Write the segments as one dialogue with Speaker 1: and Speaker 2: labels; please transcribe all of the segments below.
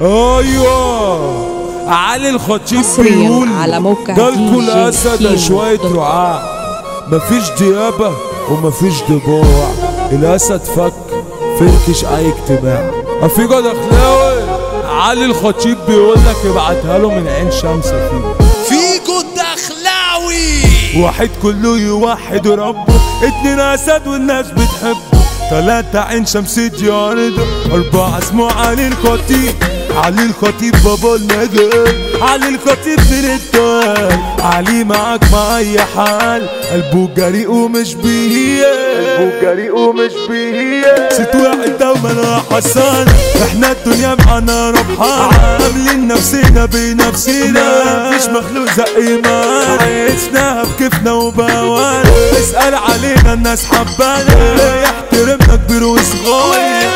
Speaker 1: ايوه علي الخطيب
Speaker 2: حصرياً
Speaker 1: بيقول
Speaker 2: على موقع
Speaker 1: جالكوا
Speaker 2: DJ
Speaker 1: الاسد
Speaker 2: كيمو
Speaker 1: شويه
Speaker 2: دوت كوم.
Speaker 1: رعاع مفيش ديابه ومفيش ضباع الاسد فك فركش اي اجتماع افيجو دخلاوي علي الخطيب بيقول لك ابعتها له من عين شمس فيه
Speaker 3: فيجو الدخلاوي
Speaker 1: واحد كله يوحد ربه اتنين اسد والناس بتحبه تلاتة عين شمس ديارده أربعة اسمه علي الخطيب علي الخطيب بابا النجم علي الخطيب من الدار علي معاك مع أي حال قلبه جريء ومش بيه قلبه جريء ومش بيه ست واحد دوما حسان احنا الدنيا معانا ربحانة عاملين نفسنا بنفسنا مفيش مخلوق زي ما عشناها بكيفنا وبوانا اسأل علينا الناس حبانا يحترمنا كبير وصغير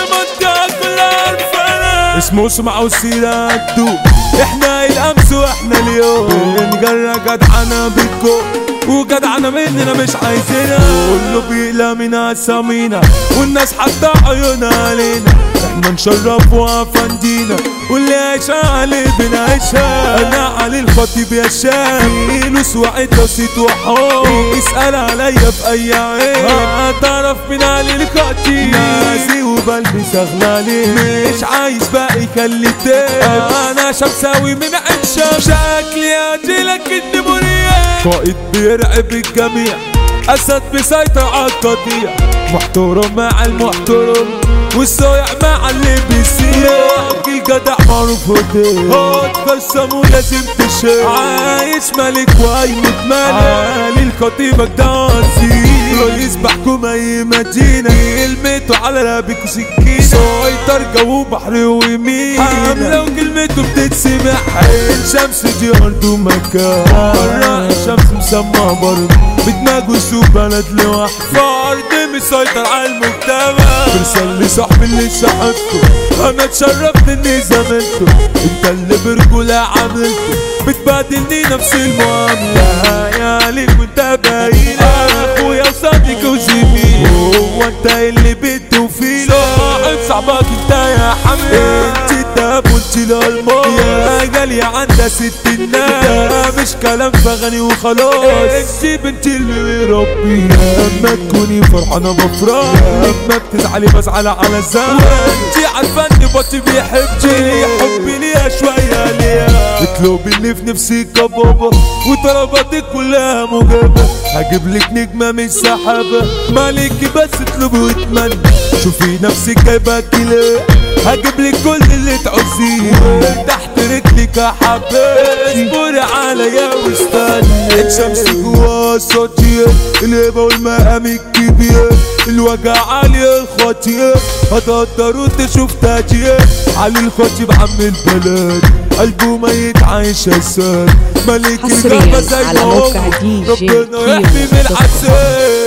Speaker 1: اسمه سمع وسيرة الدوب احنا الامس واحنا اليوم نجرى جدعنا بيكو وجدعنا مننا مش عايزينها كله بيقلى من اسامينا والناس حتى عيونها علينا احنا نشرف وافندينا واللي عايشة عليه بنعيشها انا علي الخطيب يا شام فلوس وعد وسيط وحب اسأل عليا في اي عين هتعرف من علي الخطيب نازي وبلبس اغلالي مش عايز باقي خلي تاني انا شمساوي من عين شام شكلي اجيلك النمورية قائد بيرعب الجميع اسد بيسيطر على القطيع محترم مع المحترم والصايع مع اللي بيصير الجدع معروف هدي هتقسم ولازم تشيل عايش ملك وقايمة ملك علي الخطيبك ده وزير رئيس بحكم اي مدينة كلمته على رقبك وسكينة سيطر جو بحر ويمين حملة وكلمته بتتسمع عين شمس دي ارضه مكان مرة الشمس مسمى برضه بدماغه يسوق بلد لوحده فرد مسيطر على المجتمع برسل لي صاحبي اللي شحنته انا اتشرفت اني زميلته انت اللي برجولة عملته بتبادلني نفس المعاملة يا عليك وانت باين اخويا وصديق وزميل هو انت اللي بالتوفيق صاحب صاحبك انت يا حميد انت الدهب وانت الالماس يا غالية عندها ست الناس مش كلام فغني وخلاص انت بنت اللي ربي لما تكوني فرحانة بفرح لما بتزعلي بزعل على الزمن انت عارفة ان بطي بيحبني حبي ليها شوية ليها اطلبي اللي في نفسك يا بابا وطلباتك كلها مجابة هجيب لك نجمة من سحابة مالكي بس اطلبي واتمنى شوفي نفسك جايبة كده هجيب لك كل اللي تعوزيه تحت رجلك يا حبيبي اصبري عليا واستني الشمس جوا صوتي الهبة والمقام الكبير الوجع علي الخطير هتقدروا تشوف تاجير علي الخطيب عم البلد قلبه ميت عايش اسد ملك
Speaker 2: حصرياً
Speaker 1: الغابة زي
Speaker 2: على
Speaker 1: ما هو
Speaker 2: موقع DJ
Speaker 1: ربنا يحمي
Speaker 2: كيمو
Speaker 1: من
Speaker 2: دوت كوم.
Speaker 1: الحسد